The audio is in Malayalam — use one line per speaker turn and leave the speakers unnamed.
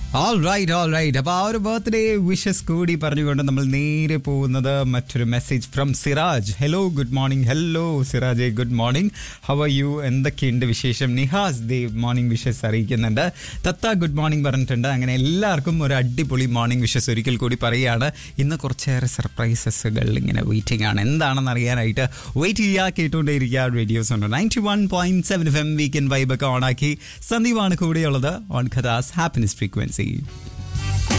ഓൾ റൈറ്റ് ഓൾ റൈറ്റ് അപ്പൊ ആ ഒരു ബർത്ത്ഡേ വിഷസ് കൂടി പറഞ്ഞുകൊണ്ട് നമ്മൾ നേരെ പോകുന്നത് മറ്റൊരു message from Siraj hello good morning hello Siraj good morning how are you എന്തൊക്കെയുണ്ട് വിശേഷം നിഹാസ് ദേവ് മോർണിംഗ് വിഷസ് അറിയിക്കുന്നുണ്ട് തത്ത ഗുഡ് മോർണിംഗ് പറഞ്ഞിട്ടുണ്ട് അങ്ങനെ എല്ലാവർക്കും ഒരു അടിപൊളി മോർണിംഗ് വിഷസ് ഒരിക്കൽ കൂടി പറയുകയാണ് ഇന്ന് കുറച്ചേറെ സർപ്രൈസസുകൾ ഇങ്ങനെ വെയിറ്റിംഗ് ആണ് എന്താണെന്ന് അറിയാനായിട്ട് വെയിറ്റ് ചെയ്യുക കേട്ടുകൊണ്ടേയിരിക്കുക റേഡിയോസ് ഉണ്ട് ninety one point seven F M weekend വൈബൊക്കെ ഓണാക്കി സന്ദീപാണ് കൂടെയുള്ളത് ഓൺ ഖദാസ് ഹാപ്പിനെസ് ഫ്രീക്വൻസി